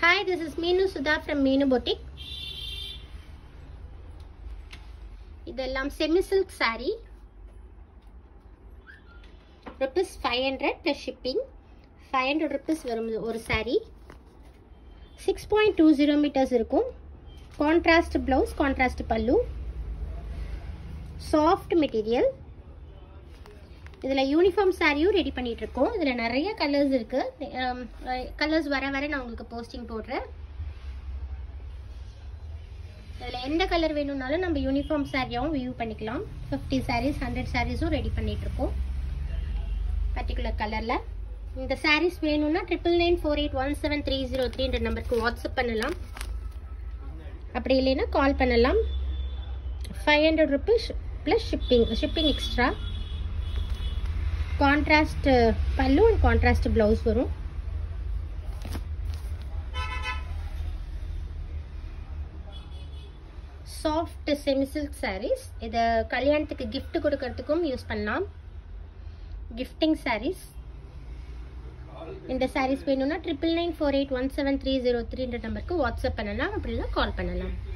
Hi, this is Meenu Sudha from Meenu Boutique. இதெல்லாம் semi silk sari rupees five hundred plus shipping five hundred rupees வரும் ஒரு sari six point two zero metres இருக்கும் contrast blouse contrast pallu soft material இதில் uniform சாரியும் ready பண்ணிட்டு இருக்கோம் இதில் நிறைய கலர்ஸ் இருக்குது கலர்ஸ் வர வர நான் உங்களுக்கு போஸ்டிங் போடுறேன் இதில் எந்த கலர் வேணும்னாலும் நம்ம யூனிஃபார்ம் சாரியாகவும் வியூ பண்ணிக்கலாம் ஃபிஃப்டி சாரீஸ் ஹண்ட்ரட் சாரீஸும் ரெடி பண்ணிட்டு இருக்கோம் பர்டிகுலர் கலரில் இந்த சாரீஸ் வேணும்னா triple nine four eight one seven three zero த்ரீன்ற நம்பருக்கு வாட்ஸ்அப் பண்ணலாம் அப்படி இல்லைன்னா கால் பண்ணலாம் five hundred rupees plus shipping shipping extra contrast pallu and contrast blouse வரும் சாஃப்ட் செமி சில்க் சாரீஸ் இதை கல்யாணத்துக்கு gift கொடுக்கறதுக்கும் யூஸ் பண்ணலாம் கிஃப்டிங் சாரீஸ் இந்த சாரீஸ் வேணும்னா triple nine four eight one seven three zero த்ரீன்ற நம்பருக்கு வாட்ஸ்அப் பண்ணலாம் அப்படின்னா கால் பண்ணலாம்